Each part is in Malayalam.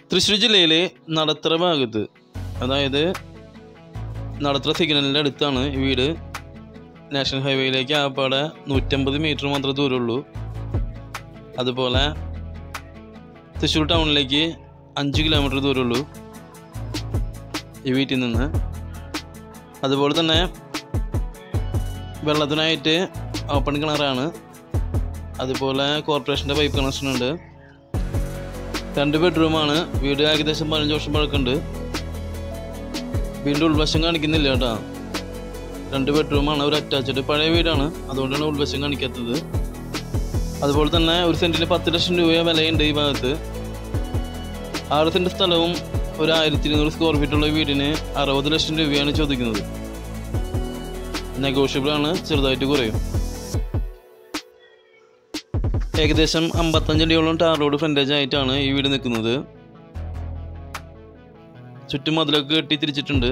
തൃശ്ശൂർ ജില്ലയിലെ നടത്തറ ഭാഗത്ത് അതായത് നടത്തറ സിഗ്നലിൻ്റെ അടുത്താണ് ഈ വീട് നാഷണൽ ഹൈവേയിലേക്ക് ആപ്പാടെ നൂറ്റമ്പത് മീറ്റർ മാത്രമേ ദൂരമുള്ളൂ അതുപോലെ തൃശ്ശൂർ ടൗണിലേക്ക് അഞ്ച് കിലോമീറ്റർ ദൂരമുള്ളൂ ഈ വീട്ടിൽ നിന്ന് അതുപോലെ തന്നെ വെള്ളത്തിനായിട്ട് ഓപ്പൺ കിണറാണ് അതുപോലെ കോർപ്പറേഷൻ്റെ പൈപ്പ് കണക്ഷൻ ഉണ്ട് രണ്ട് ബെഡ്റൂമാണ് വീട് ഏകദേശം പതിനഞ്ച് വർഷം പഴക്കമുണ്ട് വീടിൻ്റെ ഉൾവശം കാണിക്കുന്നില്ല കേട്ടോ രണ്ട് ബെഡ്റൂമാണ് ഒരു അറ്റാച്ച്ഡ് പഴയ വീടാണ് അതുകൊണ്ടാണ് ഉൾവശം കാണിക്കാത്തത് അതുപോലെ തന്നെ ഒരു സെൻറ്റിന് പത്ത് ലക്ഷം രൂപ വിലയുണ്ട് ഈ ഭാഗത്ത് ആറ് സെൻറ്റ് സ്ഥലവും ഒരു ആയിരത്തി ഇരുന്നൂറ് സ്ക്വയർ ഫീറ്റുള്ള വീടിന് അറുപത് ലക്ഷം രൂപയാണ് ചോദിക്കുന്നത് നെഗോഷ്യബിൾ ആണ് ചെറുതായിട്ട് കുറയും ഏകദേശം അമ്പത്തഞ്ചടിയോളം ടാർ റോഡ് ഫ്രണ്ടേജ് ആയിട്ടാണ് ഈ വീട് നിൽക്കുന്നത് ചുറ്റും മതിലൊക്കെ കെട്ടി തിരിച്ചിട്ടുണ്ട്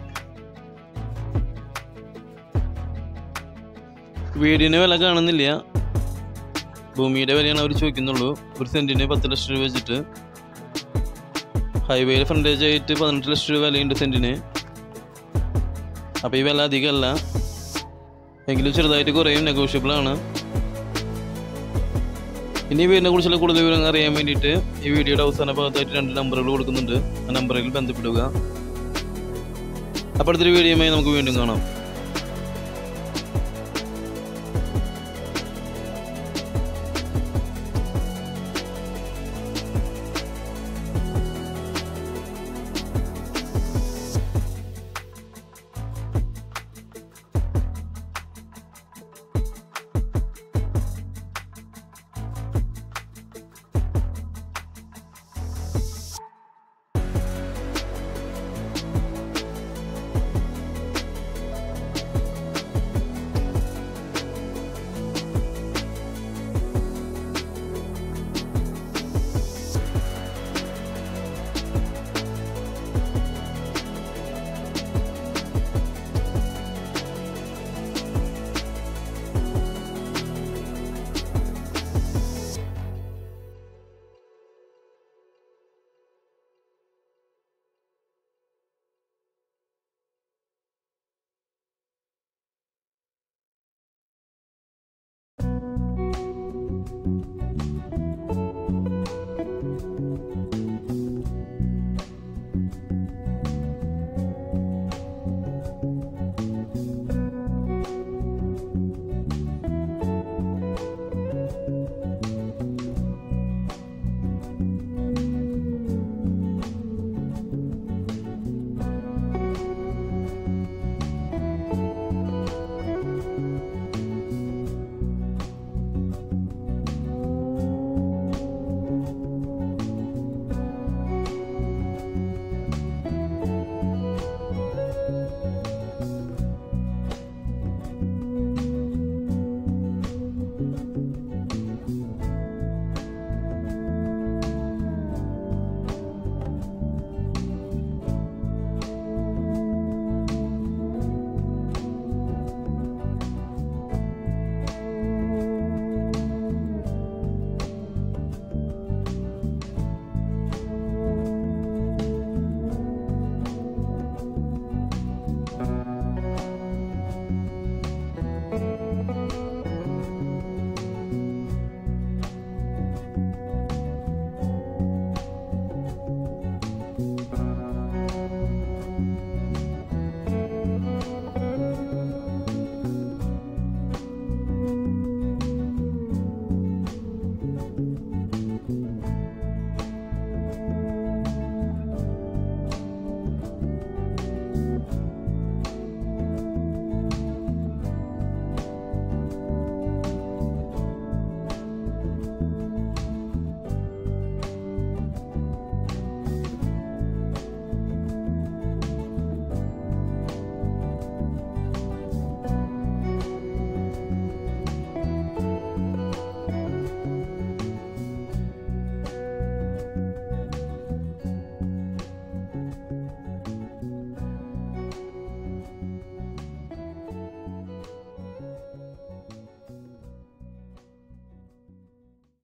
വീടിന് വില കാണുന്നില്ല ഭൂമിയുടെ വിലയാണ് അവർ ചോദിക്കുന്നുള്ളൂ ഒരു സെന്റിന് പത്ത് ലക്ഷം രൂപ വെച്ചിട്ട് ഹൈവേയിൽ ഫ്രണ്ടേജ് ആയിട്ട് പതിനെട്ട് ലക്ഷം രൂപ വിലയുണ്ട് സെന്റിന് അപ്പോൾ ഈ വില അധികമല്ല എങ്കിലും ചെറുതായിട്ട് കുറയും നെഗോഷ്യബിൾ ആണ് ഇനി വീടിനെ കുറിച്ചുള്ള കൂടുതൽ വിവരങ്ങൾ അറിയാൻ വേണ്ടിയിട്ട് ഈ വീഡിയോയുടെ അവസാന ഭാഗത്തായിട്ട് രണ്ട് നമ്പറുകൾ കൊടുക്കുന്നുണ്ട് ആ നമ്പറിൽ ബന്ധപ്പെടുക അപ്പോൾ അടുത്തൊരു വീഡിയോയുമായി നമുക്ക് വീണ്ടും കാണാം